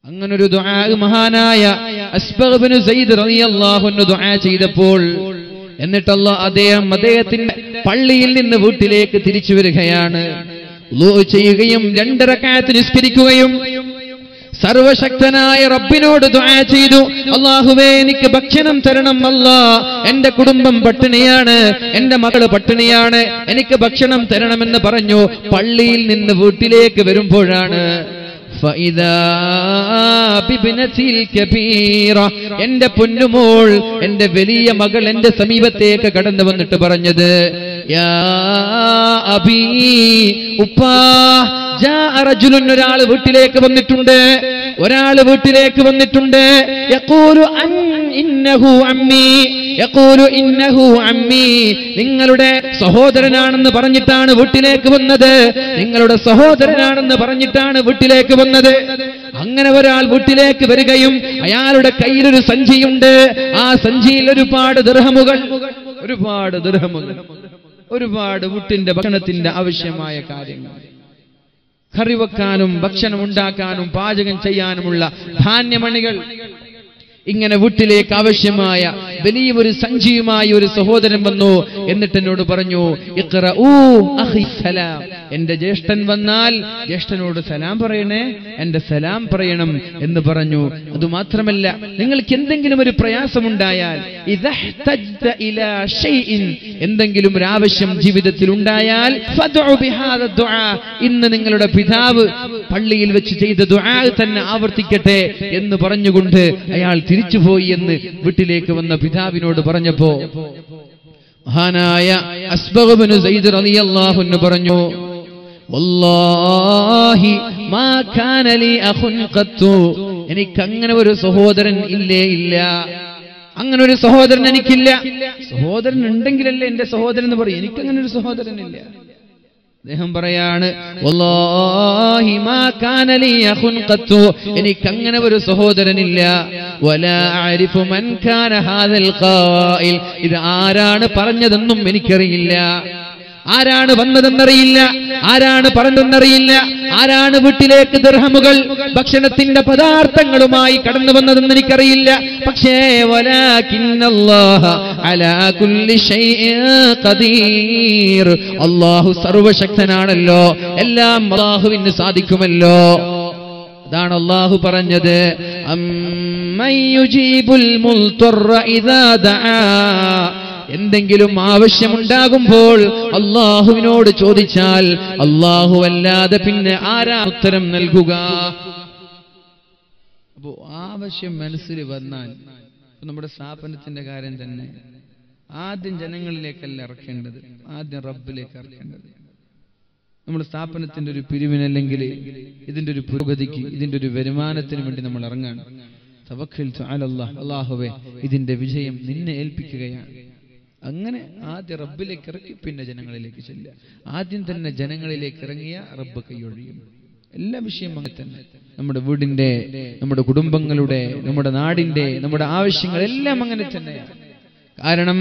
അങ്ങനൊരു ദുആ മഹാനായ അസ്ബഗ്ബിന് സയ്യിദ് റളിയല്ലാഹു അൻഹു ദുആ ചെയ്തപ്പോൾ എന്നിട്ടല്ല അദ്ദേഹം അദ്ദേഹത്തിന്റെ പള്ളിയിൽ നിന്ന് വീട്ടിലേക്ക് തിരിച്ചു വരികയാണ് വുളൂ ചെയ്യുകയും രണ്ട് റക്അത്ത് നിസ്കരിക്കുകയും സർവശക്തനായ റബ്ബിനോട് ദുആ ചെയ്തു അള്ളാഹുവേ എനിക്ക് ഭക്ഷണം തരണം അല്ലാ എന്റെ കുടുംബം പട്ടിണിയാണ് എന്റെ മകള് പട്ടിണിയാണ് എനിക്ക് ഭക്ഷണം തരണമെന്ന് പറഞ്ഞു പള്ളിയിൽ നിന്ന് വീട്ടിലേക്ക് വരുമ്പോഴാണ് ഫഇദാ ബിബ്നതിൽ കബീറ. എന്റെ പൊന്നുമോൾ എന്റെ വലിയ മകൾ എന്റെ സമീപത്തേക്ക് കടന്നു വന്നിട്ട് പറഞ്ഞത് യാ അബീ ഉപ്പാ ജാഅ റജുലുൻ ഒരാൾ വീട്ടിലേക്ക് വന്നിട്ടുണ്ട് ഒരാൾ വീട്ടിലേക്ക് വന്നിട്ടുണ്ട് യഖൂലു അൻ ഇന്നഹു അമ്മി യഖൂലു ഇന്നഹു അമ്മി നിങ്ങളുടെ സഹോദരനാണെന്ന് പറഞ്ഞിട്ടാണ് വീട്ടിലേക്ക് വന്നത് നിങ്ങളുടെ സഹോദരനാണെന്ന് പറഞ്ഞിട്ടാണ് വീട്ടിലേക്ക് വന്നത് അങ്ങനെ ഒരാൾ വീട്ടിലേക്ക് വരികയും അയാളുടെ കയ്യിലൊരു സഞ്ചിയുണ്ട് ആ സഞ്ചിയിൽ ഒരുപാട് ദൃഹമുകൾ ഒരുപാട് ദൃഹമുകൾ ഒരുപാട് വീട്ടിന്റെ ഭക്ഷണത്തിന്റെ ആവശ്യമായ കാര്യങ്ങൾ കറി വെക്കാനും ഭക്ഷണം ഉണ്ടാക്കാനും പാചകം ചെയ്യാനുമുള്ള ധാന്യമണികൾ ഇങ്ങനെ വീട്ടിലേക്ക് ആവശ്യമായ വലിയ ഒരു സഞ്ചിയുമായി ഒരു സഹോദരൻ വന്നു എന്നിട്ട് എന്നോട് പറഞ്ഞു ഇഖ്റഊ അഖി സലാം എന്റെ ജ്യേഷ്ഠൻ വന്നാൽ ജ്യേഷ്ഠനോട് സലാം പറയണേ എന്റെ സലാം പറയണം എന്ന് പറഞ്ഞു അതുമാത്രമല്ല നിങ്ങൾക്ക് എന്തെങ്കിലും ഒരു പ്രയാസമുണ്ടായാൽ ഇദഹ്തജ്ത ഇലാ ഷൈഇൻ എന്തെങ്കിലും ഒരു ആവശ്യം ജീവിതത്തിൽ ഉണ്ടായാൽ ഫദ്ഉ ബിഹാദ ദുആ ഇന്ന് നിങ്ങളുടെ പിതാവ് പള്ളിയിൽ വെച്ച് ചെയ്ത ദുആ തന്നെ ആവർത്തിക്കട്ടെ എന്ന് പറഞ്ഞുകൊണ്ട് അയാൾ തിരിച്ചുപോയി എന്ന് വീട്ടിലേക്ക് വന്ന പിതാവിനോട് പറഞ്ഞപ്പോ മഹാനായ അസ്ബഗ്ബിന് സയ്യിദ് റളിയല്ലാഹു അൻഹു പറഞ്ഞു വല്ലാഹി മാ കാന ലി അഖുൻ ഖത്തു എനിക്ക് അങ്ങനെ ഒരു സഹോദരൻ ഇല്ലേ ഇല്ല അങ്ങനെ ഒരു സഹോദരൻ എനിക്കില്ല സഹോദരൻ ഉണ്ടെങ്കിലല്ലേ എന്റെ സഹോദരൻ എന്ന് പറയും എനിക്കങ്ങനെ ഒരു സഹോദരനില്ല അദ്ദേഹം പറയാണ് വല്ലാഹി മാ കാന ലി അഖുൻ ഖത്തു എനിക്ക് അങ്ങനെ ഒരു സഹോദരനില്ല വലാ അരിഫു മൻ കാന ഹാദൽ ഖായിൽ ഇത് ആരാണ് പറഞ്ഞതെന്നും എനിക്കറിയില്ല ആരാണ് വന്നതെന്നറിയില്ല ആരാണ് പറഞ്ഞതെന്നറിയില്ല ആരാണ് വീട്ടിലേക്ക് ദർഹമുകൾ ഭക്ഷണത്തിന്റെ പദാർത്ഥങ്ങളുമായി കടന്നു വന്നതെന്ന് എനിക്കറിയില്ല പക്ഷേ വലാകിന്നല്ലാഹ അലാ കുല്ലി ഷൈഇൻ ഖദീർ അല്ലാഹു സർവശക്തനാണല്ലോ എല്ലാം അല്ലാഹുവിന് സാധിക്കുമല്ലോ അതാണ് അള്ളാഹു പറഞ്ഞത് അമ്മൻ യുജീബുൽ മുൽത്തുറ ഇദാ ദആ എന്തെങ്കിലും ആവശ്യമുണ്ടാകുമ്പോൾ അള്ളാഹുവിനോട് ചോദിച്ചാൽ അള്ളാഹു അല്ലാതെ പിന്നെ ആരാ ഉത്തരം നൽകുക അപ്പോ ആവശ്യം മനസ്സിൽ വന്നാൽ ഇപ്പൊ നമ്മുടെ സ്ഥാപനത്തിന്റെ കാര്യം തന്നെ ആദ്യം ജനങ്ങളിലേക്കല്ല ഇറക്കേണ്ടത് ആദ്യം റബ്ബിലേക്ക് ഇറക്കേണ്ടത് നമ്മുടെ സ്ഥാപനത്തിന്റെ ഒരു പിരിവിനല്ലെങ്കിൽ ഇതിന്റെ ഒരു പുരോഗതിക്ക് ഇതിന്റെ ഒരു വരുമാനത്തിന് വേണ്ടി നമ്മൾ ഇറങ്ങാണ് തവക്കൽതു അലല്ലാഹ് അല്ലാഹുവേ ഇതിന്റെ വിജയം നിന്നെ ഏൽപ്പിക്കുകയാണ് അങ്ങനെ ആദ്യം റബ്ബിലേക്ക് ഇറക്കി പിന്നെ ജനങ്ങളിലേക്ക് ചെല്ലുക ആദ്യം തന്നെ ജനങ്ങളിലേക്ക് ഇറങ്ങിയ റബ്ബ് കൈയൊഴിയും എല്ലാ വിഷയം അങ്ങനെ തന്നെ നമ്മുടെ വീടിന്റെ നമ്മുടെ കുടുംബങ്ങളുടെ നമ്മുടെ നാടിന്റെ നമ്മുടെ ആവശ്യങ്ങൾ എല്ലാം അങ്ങനെ തന്നെയാണ് കാരണം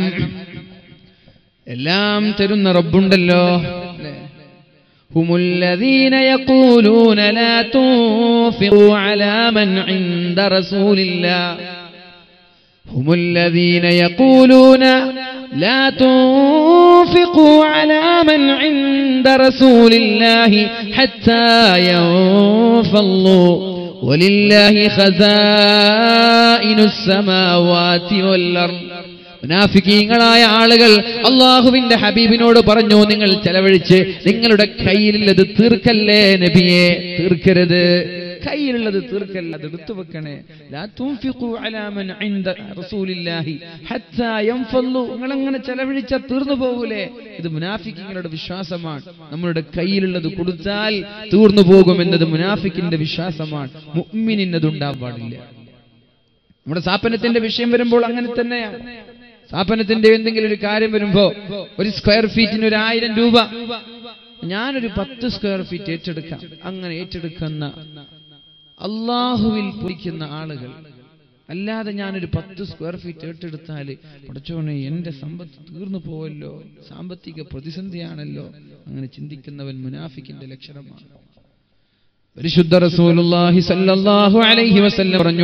എല്ലാം തരുന്ന റബ്ബുണ്ടല്ലോ അല്ലേ هم الذين يقولون لا تنفقوا على من عند رسول الله هم الذين يقولون لا تنفقوا على من عند رسول الله حتى ينفضوا ولله خزائن السماوات والأرض മുനാഫിക്കീങ്ങളായ ആളുകൾ അള്ളാഹുവിന്റെ ഹബീബിനോട് പറഞ്ഞു നിങ്ങൾ ചെലവഴിച്ച് നിങ്ങളുടെ കയ്യിലുള്ളത് തീർക്കല്ലേ നബിയെ തീർക്കരുത് കയ്യിലുള്ളത് തീർക്കല്ല അത് എടുത്തു വെക്കണേ ലാ തുൻഫിഖു അലാ മൻ ഇൻദ റസൂലില്ലാഹി ഹത്താ യൻഫല്ലു നിങ്ങൾ അങ്ങനെ ചെലവഴിച്ച തീർന്നു പോകൂലേ ഇത് മുനാഫിക്കിങ്ങളുടെ വിശ്വാസമാണ് നമ്മളുടെ കയ്യിലുള്ളത് കൊടുത്താൽ തീർന്നു പോകുമെന്നത് മുനാഫിക്കിന്റെ വിശ്വാസമാണ് മുഅ്മിനിന് അത് ഉണ്ടാവാൻ പാടില്ല നമ്മുടെ സ്ഥാപനത്തിന്റെ വിഷയം വരുമ്പോൾ അങ്ങനെ തന്നെയാണ് സ്ഥാപനത്തിന്റെ എന്തെങ്കിലും ഒരു കാര്യം വരുമ്പോ ഒരു സ്ക്വയർ ഫീറ്റിന് ഒരു ആയിരം രൂപ ഞാനൊരു പത്ത് സ്ക്വയർ ഫീറ്റ് ഏറ്റെടുക്കാം അങ്ങനെ ഏറ്റെടുക്കുന്ന അള്ളാഹുവിൽ പൊരിക്കുന്ന ആളുകൾ അല്ലാതെ ഞാനൊരു പത്ത് സ്ക്വയർ ഫീറ്റ് ഏറ്റെടുത്താൽ പഠിച്ചോണെ എന്റെ സമ്പത്ത് തീർന്നു പോവല്ലോ സാമ്പത്തിക പ്രതിസന്ധിയാണല്ലോ അങ്ങനെ ചിന്തിക്കുന്നവൻ മുനാഫിക്കിന്റെ ലക്ഷണമാണ് പരിശുദ്ധ റസൂലുള്ളാഹി സല്ലല്ലാഹു അലൈഹി വസല്ലം പറഞ്ഞു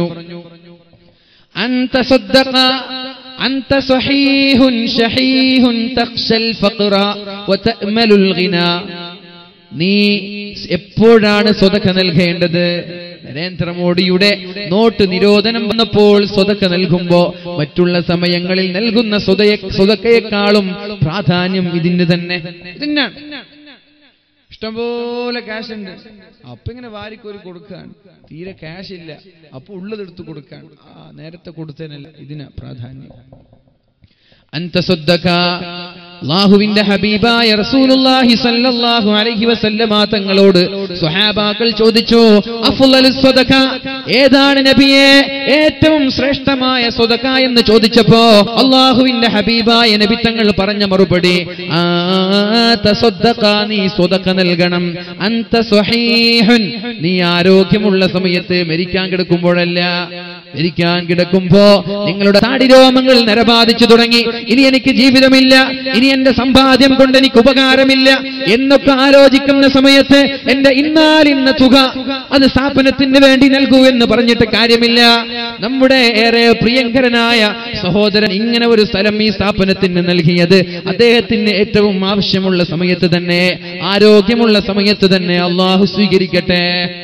അൻത സദ്ദഖ അൻത സഹീഹുൻ ഷഹീഹുൻ തഖ്ശൽ ഫഖറ വതഅമലുൽ ഗിന നീ എപ്പോഴാണ് സ്വതക്ക നൽകേണ്ടത് നരേന്ദ്രമോദിയുടെ നോട്ട് നിരോധനം വന്നപ്പോൾ സ്വതക്ക നൽകുമ്പോ മറ്റുള്ള സമയങ്ങളിൽ നൽകുന്ന സ്വതയ സ്വതക്കയെക്കാളും പ്രാധാന്യം ഇതിന് തന്നെ ഇതിനാണ് ഇഷ്ടംപോലെ ക്യാഷ് ഉണ്ട് അപ്പൊ ഇങ്ങനെ വാരിക്കോരി കൊടുക്കാൻ തീരെ ക്യാഷ് ഇല്ല അപ്പൊ ഉള്ളതെടുത്ത് കൊടുക്കാൻ ആ നേരത്തെ കൊടുത്തതിനല്ല ഇതിനാ പ്രാധാന്യം അന്ത സ്വദ്ദക അള്ളാഹുവിന്റെ ഹബീബായ റസൂലുള്ളാഹി സല്ലല്ലാഹു അലൈഹി വസല്ലമ തങ്ങളോട് സ്വഹാബാക്കൾ ചോദിച്ചു അഫ്ളലു സ്വദക ഏതാണ് നബിയെ ഏറ്റവും ശ്രേഷ്ഠമായ സ്വദക എന്ന് ചോദിച്ചപ്പോ അള്ളാഹുവിന്റെ ഹബീബായ നബി തങ്ങൾ പറഞ്ഞ മറുപടി ആ തസ്വദ്ദഖ നീ സ്വദക നൽകണം അന്ത സ്വഹീഹുൻ നീ ആരോഗ്യമുള്ള സമയത്ത് മരിക്കാൻ കിടക്കുമ്പോഴല്ല മരിക്കാൻ കിടക്കുമ്പോ നിങ്ങളുടെ താടിരോമങ്ങൾ നരബാധിച്ചു തുടങ്ങി ഇനി എനിക്ക് ജീവിതമില്ല ഇനി എന്റെ സമ്പാദ്യം കൊണ്ട് എനിക്ക് ഉപകാരമില്ല എന്നൊക്കെ ആലോചിക്കുന്ന സമയത്ത് എന്റെ ഇന്നാലിന്ന തുക അത് സ്ഥാപനത്തിന് വേണ്ടി നൽകൂ എന്ന് പറഞ്ഞിട്ട് കാര്യമില്ല നമ്മുടെ ഏറെ പ്രിയങ്കരനായ സഹോദരൻ ഇങ്ങനെ ഒരു സ്ഥലം ഈ സ്ഥാപനത്തിന് നൽകിയത് അദ്ദേഹത്തിന് ഏറ്റവും ആവശ്യമുള്ള സമയത്ത് തന്നെ ആരോഗ്യമുള്ള സമയത്ത് തന്നെ അള്ളാഹു സ്വീകരിക്കട്ടെ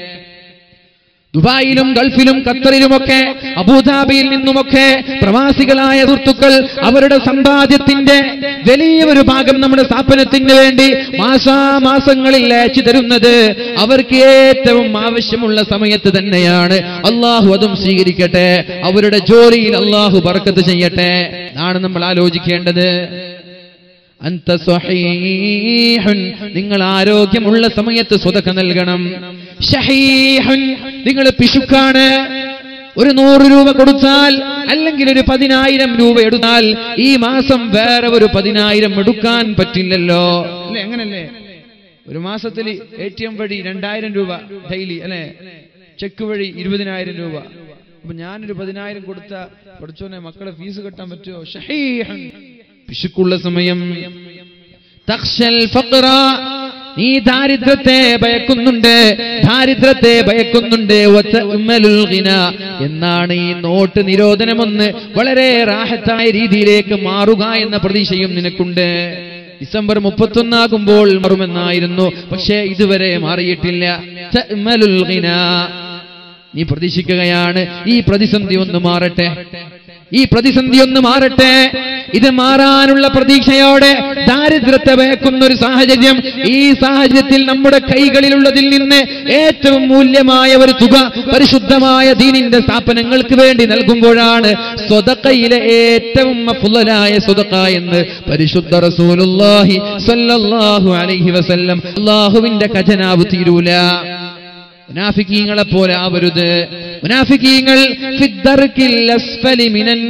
ദുബായിലും ഗൾഫിലും ഖത്തറിലുമൊക്കെ അബുദാബിയിൽ നിന്നുമൊക്കെ പ്രവാസികളായ സുഹൃത്തുക്കൾ അവരുടെ സമ്പാദ്യത്തിന്റെ വലിയ ഒരു ഭാഗം നമ്മുടെ സ്ഥാപനത്തിന് വേണ്ടി മാസാമാസങ്ങളിൽ അയച്ചു തരുന്നത് അവർക്ക് ഏറ്റവും ആവശ്യമുള്ള സമയത്ത് തന്നെയാണ് അള്ളാഹു അതും സ്വീകരിക്കട്ടെ അവരുടെ ജോലിയിൽ അള്ളാഹു ബർക്കത്ത് ചെയ്യട്ടെ ഇതാണ് നമ്മൾ ആലോചിക്കേണ്ടത് അന്ത സ്വഹീഹുൻ നിങ്ങൾ ആരോഗ്യമുള്ള സമയത്ത് സ്വതക്ക നൽകണം ഷഹീഹുൻ നിങ്ങൾ പിശുക്കാണ് ഒരു നൂറ് രൂപ കൊടുത്താൽ അല്ലെങ്കിൽ ഒരു പതിനായിരം രൂപ എടുത്താൽ ഈ മാസം വേറെ ഒരു പതിനായിരം എടുക്കാൻ പറ്റില്ലല്ലോ അല്ലെ അങ്ങനല്ലേ ഒരു മാസത്തിൽ എ ടി എം വഴി രണ്ടായിരം രൂപ ഡെയിലി അല്ലെ ചെക്ക് വഴി ഇരുപതിനായിരം രൂപ അപ്പൊ ഞാനൊരു പതിനായിരം കൊടുത്ത പഠിച്ചോനെ മക്കളെ ഫീസ് കെട്ടാൻ പറ്റുമോ ഷഹീഹൻ പിശുക്കുള്ള സമയം തഖ്ശൽ ഫഖ്റ നീ ദാരിദ്ര്യത്തെ ഭയക്കുന്നുണ്ട് ദാരിദ്ര്യത്തെ ഭയക്കുന്നുണ്ട് വതഅമലുൽ ഗിന എന്നാണ് ഈ നോട്ട് നിരോധനമൊന്ന് വളരെ റാഹത്തായ രീതിയിലേക്ക് മാറുക എന്ന പ്രതീക്ഷയും നിനക്കുണ്ട് ഡിസംബർ മുപ്പത്തൊന്നാകുമ്പോൾ മാറുമെന്നായിരുന്നു പക്ഷേ ഇതുവരെ മാറിയിട്ടില്ല തഅമലുൽ ഗിന നീ പ്രതീക്ഷിക്കുകയാണ് ഈ പ്രതിസന്ധി ഒന്ന് മാറട്ടെ ഈ പ്രതിസന്ധി ഒന്ന് മാറട്ടെ ഇത് മാറാനുള്ള പ്രതീക്ഷയോടെ ദാരിദ്ര്യത്തെ ഭയക്കുന്ന ഒരു സാഹചര്യം ഈ സാഹചര്യത്തിൽ നമ്മുടെ കൈകളിലുള്ളതിൽ നിന്ന് ഏറ്റവും മൂല്യമായ ഒരു തുക പരിശുദ്ധമായ ദീനിന്റെ സ്ഥാപനങ്ങൾക്ക് വേണ്ടി നൽകുമ്പോഴാണ് സ്വതക്കയിലെ ഏറ്റവും അഫ്ളലായ സ്വതക്ക എന്ന് പരിശുദ്ധ റസൂലുള്ളാഹി സ്വല്ലല്ലാഹു അലൈഹി വസല്ലം അള്ളാഹുവിന്റെ ഖജനാവ് തീരൂല മുനാഫിക്കീങ്ങളെ പോലെ ആവരുത് മുനാഫിക്കീങ്ങൾ ഫിദ്ദർക്കിൽ അസ്ഫലി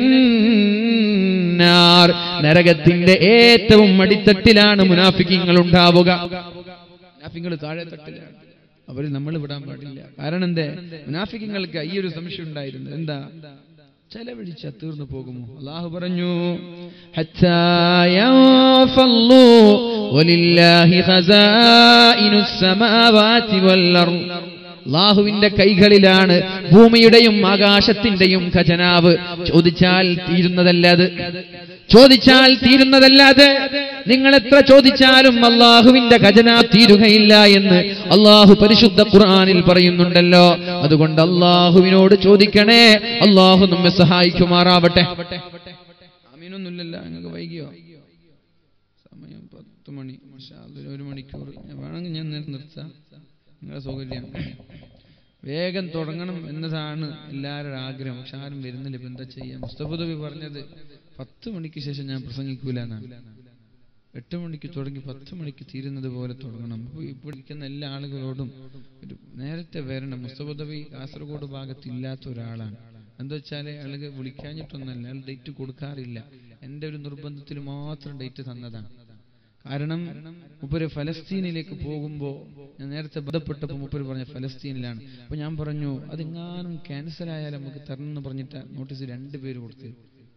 മിനന്നാർ നരകത്തിന്റെ ഏറ്റവും അടിത്തട്ടിലാണ് മുനാഫിക്കീങ്ങൾ ഉണ്ടാവുക മുനാഫിങ്ങൾ താഴെ തട്ടിലാണ് അവർ നമ്മൾ വിടാൻ പാടില്ല കാരണം എന്തേ മുനാഫിക്കങ്ങൾക്ക് ഈ ഒരു സംശയം ഉണ്ടായിരുന്നു എന്താ ചെലവഴിച്ച തീർന്നു പോകുമോ അള്ളാഹു പറഞ്ഞു ഹത്താ യൻഫല്ലു വലില്ലാഹി ഖസാഇനുസ് സമാവാതി വൽ അർദ് അള്ളാഹുവിന്റെ കൈകളിലാണ് ഭൂമിയുടെയും ആകാശത്തിന്റെയും ഖജനാവ് ചോദിച്ചാൽ തീരുന്നതല്ലാതെ ചോദിച്ചാൽ തീരുന്നതല്ലാതെ നിങ്ങൾ എത്ര ചോദിച്ചാലും അള്ളാഹുവിന്റെ ഖജനാവ് തീരുകയില്ല എന്ന് അള്ളാഹു പരിശുദ്ധ ഖുർആനിൽ പറയുന്നുണ്ടല്ലോ അതുകൊണ്ട് അള്ളാഹുവിനോട് ചോദിക്കണേ അള്ളാഹു നമ്മെ സഹായിക്കുമാറാവട്ടെ അമീനൊന്നുമില്ലല്ലോ നിങ്ങൾക്ക് വൈകിയോ സമയം പത്ത് മണി മാഷാ അല്ലാ, ഒരു മണിക്കൂർ വേണമെങ്കിൽ ഞാൻ നേരത്തെ നിർത്താം നിങ്ങളുടെ സൗകര്യം വേഗം തുടങ്ങണം എന്നതാണ് എല്ലാവരുടെ ആഗ്രഹം പക്ഷെ ആരും വരുന്നില്ല ഇപ്പൊ എന്താ ചെയ്യാം മുസ്തഫുദബി പറഞ്ഞത് പത്ത് മണിക്ക് ശേഷം ഞാൻ പ്രസംഗിക്കൂല എന്നാണ് എട്ട് മണിക്ക് തുടങ്ങി പത്ത് മണിക്ക് തീരുന്നത് പോലെ തുടങ്ങണം അപ്പൊ ഇപ്പോൾ ഇരിക്കുന്ന എല്ലാ ആളുകളോടും ഒരു നേരത്തെ വരണം മുസ്തഫുദബി കാസർഗോഡ് ഭാഗത്ത് ഇല്ലാത്ത ഒരാളാണ് എന്താ വെച്ചാൽ അയാൾക്ക് വിളിക്കാഞ്ഞിട്ടൊന്നല്ല അയാൾ ഡേറ്റ് കൊടുക്കാറില്ല എൻ്റെ ഒരു നിർബന്ധത്തിൽ മാത്രം ഡേറ്റ് തന്നതാണ് കാരണം മുപ്പര് ഫലസ്തീനിലേക്ക് പോകുമ്പോൾ ഞാൻ നേരത്തെ ബന്ധപ്പെട്ടപ്പോൾ മുപ്പര് പറഞ്ഞ ഫലസ്തീനിലാണ് അപ്പൊ ഞാൻ പറഞ്ഞു അതെങ്ങാനും ക്യാൻസൽ ആയാൽ നമുക്ക് തരണം എന്ന് പറഞ്ഞിട്ട് നോട്ടീസ് രണ്ട് പേര് കൊടുത്തു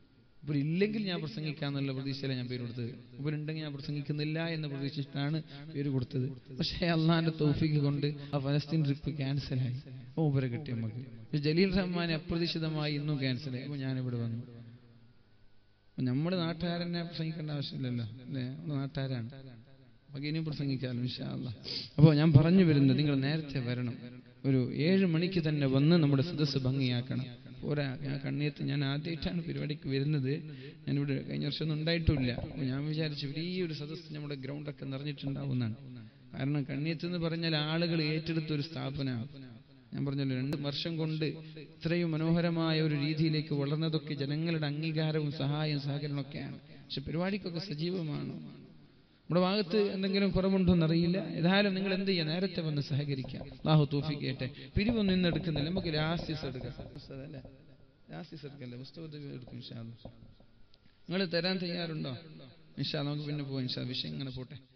ഇവരില്ലെങ്കിൽ ഞാൻ പ്രസംഗിക്കാന്നുള്ള പ്രതീക്ഷയിലാണ് ഞാൻ പേര് കൊടുത്തത് ഇവരുണ്ടെങ്കിൽ ഞാൻ പ്രസംഗിക്കുന്നില്ല എന്ന് പ്രതീക്ഷിച്ചിട്ടാണ് പേര് കൊടുത്തത് പക്ഷേ അള്ളാന്റെ തൗഫീക്ക് കൊണ്ട് ആ ഫലസ്തീൻ ട്രിപ്പ് ക്യാൻസലായി ഓ ഇവരെ കിട്ടി നമുക്ക് പക്ഷെ ജലീൽ റഹ്മാൻ അപ്രതീക്ഷിതമായി ഇന്നും ക്യാൻസലായി അപ്പോൾ ഞാനിവിടെ വന്നു നമ്മുടെ നാട്ടുകാരനെ പ്രസംഗിക്കേണ്ട ആവശ്യമില്ലല്ലോ അല്ലേ നമ്മുടെ നാട്ടുകാരാണ് നമുക്ക് ഇനിയും പ്രസംഗിക്കാമല്ലോ ഇൻഷാല്ല അപ്പോൾ ഞാൻ പറഞ്ഞു വരുന്നത് നിങ്ങൾ നേരത്തെ വരണം ഒരു ഏഴ് മണിക്ക് തന്നെ വന്ന് നമ്മുടെ സദസ്സ് ഭംഗിയാക്കണം പോരാ ഞാൻ കണ്ണിയത്ത് ഞാൻ ആദ്യമായിട്ടാണ് പരിപാടിക്ക് വരുന്നത് ഞാനിവിടെ കഴിഞ്ഞ വർഷം ഒന്നും ഉണ്ടായിട്ടില്ല അപ്പോൾ ഞാൻ വിചാരിച്ചു വലിയൊരു സദസ്സ് നമ്മുടെ ഗ്രൗണ്ടൊക്കെ നിറഞ്ഞിട്ടുണ്ടാവുന്നതാണ് കാരണം കണ്ണിയത്ത് എന്ന് പറഞ്ഞാൽ ആളുകൾ ഏറ്റെടുത്ത ഒരു സ്ഥാപനമാണ് ഞാൻ പറഞ്ഞല്ലോ രണ്ട് വർഷം കൊണ്ട് ഇത്രയും മനോഹരമായ ഒരു രീതിയിലേക്ക് വളർന്നതൊക്കെ ജനങ്ങളുടെ അംഗീകാരവും സഹായവും സഹകരണവും ഒക്കെയാണ് പക്ഷെ പരിപാടിക്കൊക്കെ സജീവമാണ് നമ്മുടെ ഭാഗത്ത് എന്തെങ്കിലും കുറവുണ്ടോ എന്നറിയില്ല ഏതായാലും നിങ്ങൾ എന്ത് ചെയ്യുക നേരത്തെ വന്ന് സഹകരിക്കാം ബാഹു തൂഫിക്കട്ടെ പിരിവൊന്നും ഇന്ന് എടുക്കുന്നില്ല നമുക്ക് ലാസ്റ്റീസ് എടുക്കാം അല്ലേ ലാസ്റ്റീസ് എടുക്കല്ലേ പുസ്തകത്തിൽ എടുക്കും ഇൻഷാ നിങ്ങൾ തരാൻ തയ്യാറുണ്ടോ ഇൻഷാ നമുക്ക് പിന്നെ പോവാം ഇൻഷാ വിഷയം ഇങ്ങനെ പോട്ടെ